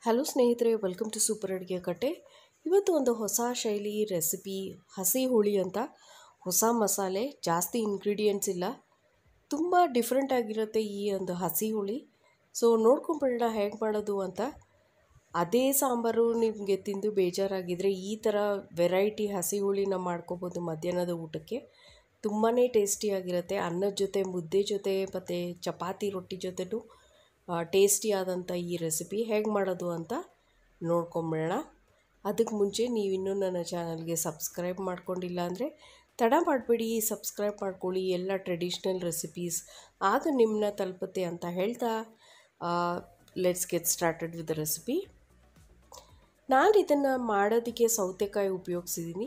hello ಸ್ನೇಹಿತರೆ welcome to super ಅಡುಗೆ ಕಟ್ಟೆ ಇವತ್ತು ಒಂದು ಹೊಸ ಶೈಲಿ ರೆಸಿಪಿ ಹಸಿ ಹುಳಿ ಅಂತ ಹೊಸ ಮಸಾಲೆ ಜಾಸ್ತಿ ಇಂಗ್ರೀಡಿಯೆಂಟ್ಸ್ ಇಲ್ಲ ತುಂಬ ಡಿಫ್ರೆಂಟ್ ಆಗಿರುತ್ತೆ ಈ ಒಂದು ಹಸಿ ಹುಳಿ ಸೊ ನೋಡ್ಕೊಂಬಿಡೋಣ ಹೇಗೆ ಮಾಡೋದು ಅಂತ ಅದೇ ಸಾಂಬಾರು ನಿಮಗೆ ತಿಂದು ಬೇಜಾರಾಗಿದ್ದರೆ ಈ ಥರ ವೆರೈಟಿ ಹಸಿ ಹುಳಿನ ಮಾಡ್ಕೋಬೋದು ಮಧ್ಯಾಹ್ನದ ಊಟಕ್ಕೆ ತುಂಬಾ ಟೇಸ್ಟಿಯಾಗಿರುತ್ತೆ ಅನ್ನದ ಜೊತೆ ಮುದ್ದೆ ಜೊತೆ ಮತ್ತು ಚಪಾತಿ ರೊಟ್ಟಿ ಜೊತೆನೂ ಟೇಸ್ಟಿಯಾದಂಥ ಈ ರೆಸಿಪಿ ಹೇಗೆ ಮಾಡೋದು ಅಂತ ನೋಡ್ಕೊಂಬಿಡೋಣ ಅದಕ್ಕೆ ಮುಂಚೆ ನೀವಿನ್ನೂ ನನ್ನ ಚಾನಲ್ಗೆ ಸಬ್ಸ್ಕ್ರೈಬ್ ಮಾಡ್ಕೊಂಡಿಲ್ಲ ಅಂದರೆ ತಡ ಮಾಡಬೇಡಿ ಸಬ್ಸ್ಕ್ರೈಬ್ ಮಾಡ್ಕೊಳ್ಳಿ ಎಲ್ಲ ಟ್ರೆಡಿಷ್ನಲ್ ರೆಸಿಪೀಸ್ ಆಗ ನಿಮ್ಮನ್ನ ತಲುಪುತ್ತೆ ಅಂತ ಹೇಳ್ತಾ let's get started with the recipe ನಾನು ಇದನ್ನು ಮಾಡೋದಕ್ಕೆ ಸೌತೆಕಾಯಿ ಉಪಯೋಗಿಸಿದ್ದೀನಿ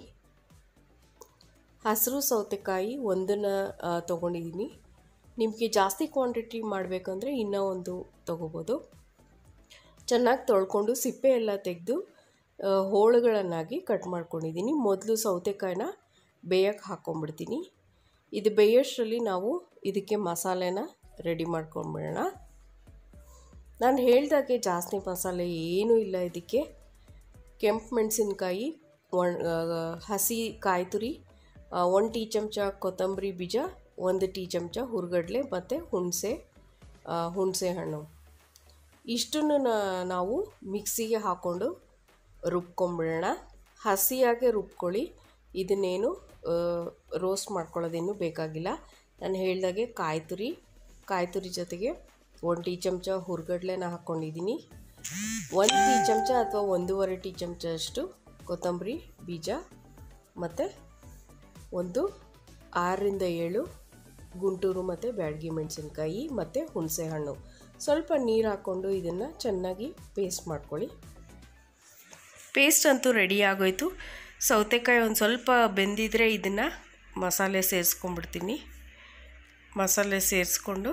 ಹಸಿರು ಸೌತೆಕಾಯಿ ಒಂದನ್ನು ತೊಗೊಂಡಿದ್ದೀನಿ ನಿಮಗೆ ಜಾಸ್ತಿ ಕ್ವಾಂಟಿಟಿ ಮಾಡಬೇಕಂದ್ರೆ ಇನ್ನೂ ಒಂದು ತೊಗೋಬೋದು ಚೆನ್ನಾಗಿ ತೊಳ್ಕೊಂಡು ಸಿಪ್ಪೆ ಎಲ್ಲ ತೆಗೆದು ಹೋಳುಗಳನ್ನಾಗಿ ಕಟ್ ಮಾಡ್ಕೊಂಡಿದ್ದೀನಿ ಮೊದಲು ಸೌತೆಕಾಯಿನ ಬೇಯಕ್ಕೆ ಹಾಕ್ಕೊಂಬಿಡ್ತೀನಿ ಇದು ಬೇಯೋಷ್ಟರಲ್ಲಿ ನಾವು ಇದಕ್ಕೆ ಮಸಾಲೆನ ರೆಡಿ ಮಾಡ್ಕೊಂಬಿಡೋಣ ನಾನು ಹೇಳ್ದಾಗೆ ಜಾಸ್ತಿ ಮಸಾಲೆ ಏನೂ ಇಲ್ಲ ಇದಕ್ಕೆ ಕೆಂಪು ಮೆಣಸಿನ್ಕಾಯಿ ಒಣ ಹಸಿ ಕಾಯಿ ತುರಿ ಒಂದು ಟೀ ಚಮಚ ಕೊತ್ತಂಬರಿ ಬೀಜ ಒಂದು ಟೀ ಚಮಚ ಹುರ್ಗಡ್ಲೆ ಮತ್ತು ಹುಣಸೆ ಹುಣಸೆ ಹಣ್ಣು ಇಷ್ಟನ್ನು ನಾವು ಮಿಕ್ಸಿಗೆ ಹಾಕ್ಕೊಂಡು ರುಬ್ಕೊಂಬಿಡೋಣ ಹಸಿಯಾಗೆ ರುಬ್ಕೊಳ್ಳಿ ಇದನ್ನೇನು ರೋಸ್ಟ್ ಮಾಡ್ಕೊಳ್ಳೋದೇನು ಬೇಕಾಗಿಲ್ಲ ನಾನು ಹೇಳ್ದಾಗೆ ಕಾಯಿ ತುರಿ ಕಾಯಿ ತುರಿ ಜೊತೆಗೆ ಒಂದು ಟೀ ಚಮಚ ಹುರ್ಗಡ್ಲೆನ ಹಾಕ್ಕೊಂಡಿದ್ದೀನಿ ಒಂದು ಟೀ ಚಮಚ ಅಥವಾ ಒಂದೂವರೆ ಟೀ ಚಮಚ ಅಷ್ಟು ಕೊತ್ತಂಬರಿ ಬೀಜ ಮತ್ತು ಒಂದು ಆರರಿಂದ ಏಳು ಗುಂಟೂರು ಮತ್ತು ಬ್ಯಾಡಗಿ ಮೆಣಸಿನ್ಕಾಯಿ ಮತ್ತು ಹುಣಸೆ ಹಣ್ಣು ಸ್ವಲ್ಪ ನೀರು ಹಾಕ್ಕೊಂಡು ಇದನ್ನು ಚೆನ್ನಾಗಿ ಪೇಸ್ಟ್ ಮಾಡ್ಕೊಳ್ಳಿ ಪೇಸ್ಟ್ ಅಂತೂ ರೆಡಿ ಆಗೋಯ್ತು ಸೌತೆಕಾಯಿ ಒಂದು ಸ್ವಲ್ಪ ಬೆಂದಿದ್ರೆ ಇದನ್ನು ಮಸಾಲೆ ಸೇರಿಸ್ಕೊಂಡ್ಬಿಡ್ತೀನಿ ಮಸಾಲೆ ಸೇರಿಸ್ಕೊಂಡು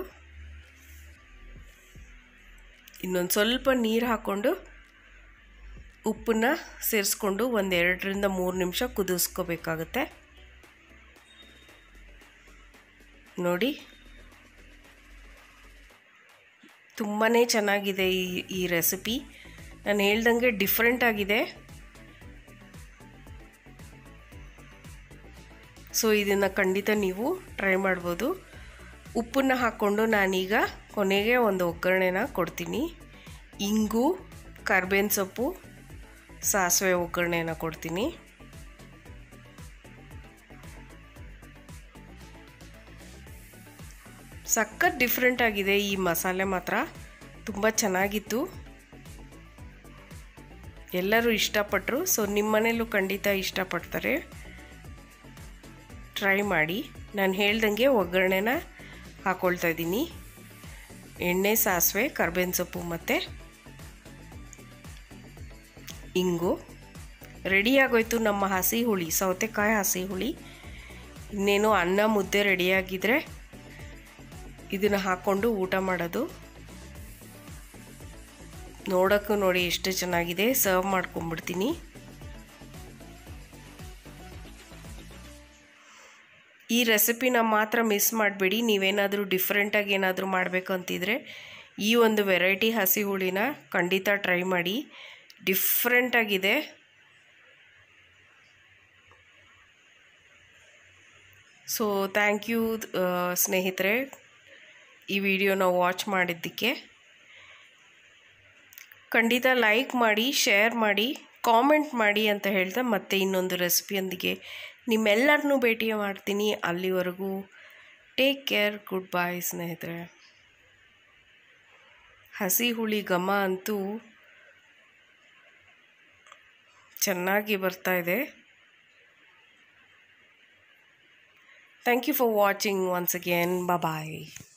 ಇನ್ನೊಂದು ಸ್ವಲ್ಪ ನೀರು ಹಾಕ್ಕೊಂಡು ಉಪ್ಪನ್ನು ಸೇರಿಸ್ಕೊಂಡು ಒಂದು ಎರಡರಿಂದ ಮೂರು ನಿಮಿಷ ಕುದಿಸ್ಕೋಬೇಕಾಗತ್ತೆ ನೋಡಿ ತುಂಬಾ ಚೆನ್ನಾಗಿದೆ ಈ ಈ ರೆಸಿಪಿ ನಾನು ಹೇಳ್ದಂಗೆ ಡಿಫ್ರೆಂಟ್ ಆಗಿದೆ ಸೊ ಇದನ್ನು ಖಂಡಿತ ನೀವು ಟ್ರೈ ಮಾಡ್ಬೋದು ಉಪ್ಪನ್ನು ಹಾಕ್ಕೊಂಡು ನಾನೀಗ ಕೊನೆಗೆ ಒಂದು ಒಗ್ಗರಣೆನ ಕೊಡ್ತೀನಿ ಇಂಗು ಕರ್ಬೇವಿನ ಸೊಪ್ಪು ಸಾಸಿವೆ ಒಗ್ಗರಣೆನ ಕೊಡ್ತೀನಿ ಸಖತ್ ಡಿಫ್ರೆಂಟ್ ಆಗಿದೆ ಈ ಮಸಾಲೆ ಮಾತ್ರ ತುಂಬ ಚೆನ್ನಾಗಿತ್ತು ಎಲ್ಲರೂ ಇಷ್ಟಪಟ್ಟರು ಸೊ ನಿಮ್ಮ ಮನೇಲೂ ಖಂಡಿತ ಇಷ್ಟಪಡ್ತಾರೆ ಟ್ರೈ ಮಾಡಿ ನಾನು ಹೇಳ್ದಂಗೆ ಒಗ್ಗರಣೆನ ಹಾಕ್ಕೊಳ್ತಾ ಇದ್ದೀನಿ ಎಣ್ಣೆ ಸಾಸಿವೆ ಕರ್ಬೇವಿನ ಸೊಪ್ಪು ಮತ್ತು ಇಂಗು ರೆಡಿಯಾಗೋಯ್ತು ನಮ್ಮ ಹಸಿ ಹುಳಿ ಸೌತೆಕಾಯಿ ಹಸಿ ಹುಳಿ ಇನ್ನೇನು ಅನ್ನ ಮುದ್ದೆ ರೆಡಿಯಾಗಿದ್ದರೆ ಇದನ್ನು ಹಾಕ್ಕೊಂಡು ಊಟ ಮಾಡೋದು ನೋಡೋಕ್ಕೂ ನೋಡಿ ಎಷ್ಟು ಚೆನ್ನಾಗಿದೆ ಸರ್ವ್ ಮಾಡ್ಕೊಂಬಿಡ್ತೀನಿ ಈ ರೆಸಿಪಿನ ಮಾತ್ರ ಮಿಸ್ ಮಾಡಬೇಡಿ ನೀವೇನಾದರೂ ಡಿಫ್ರೆಂಟಾಗಿ ಏನಾದರೂ ಮಾಡಬೇಕು ಅಂತಿದ್ರೆ ಈ ಒಂದು ವೆರೈಟಿ ಹಸಿ ಹುಳಿನ ಖಂಡಿತ ಟ್ರೈ ಮಾಡಿ ಡಿಫ್ರೆಂಟಾಗಿದೆ ಸೊ ಥ್ಯಾಂಕ್ ಯು ಸ್ನೇಹಿತರೆ ಈ ವಿಡಿಯೋನ ವಾಚ್ ಮಾಡಿದ್ದಕ್ಕೆ ಖಂಡಿತ ಲೈಕ್ ಮಾಡಿ ಶೇರ್ ಮಾಡಿ ಕಾಮೆಂಟ್ ಮಾಡಿ ಅಂತ ಹೇಳ್ತಾ ಮತ್ತೆ ಇನ್ನೊಂದು ರೆಸಿಪಿಯೊಂದಿಗೆ ನಿಮ್ಮೆಲ್ಲರನ್ನೂ ಭೇಟಿ ಮಾಡ್ತೀನಿ ಅಲ್ಲಿವರೆಗೂ ಟೇಕ್ ಕೇರ್ ಗುಡ್ ಬಾಯ್ ಸ್ನೇಹಿತರೆ ಹಸಿ ಹುಳಿ ಘಮ ಅಂತೂ ಚೆನ್ನಾಗಿ ಬರ್ತಾ ಇದೆ thank you for watching once again bye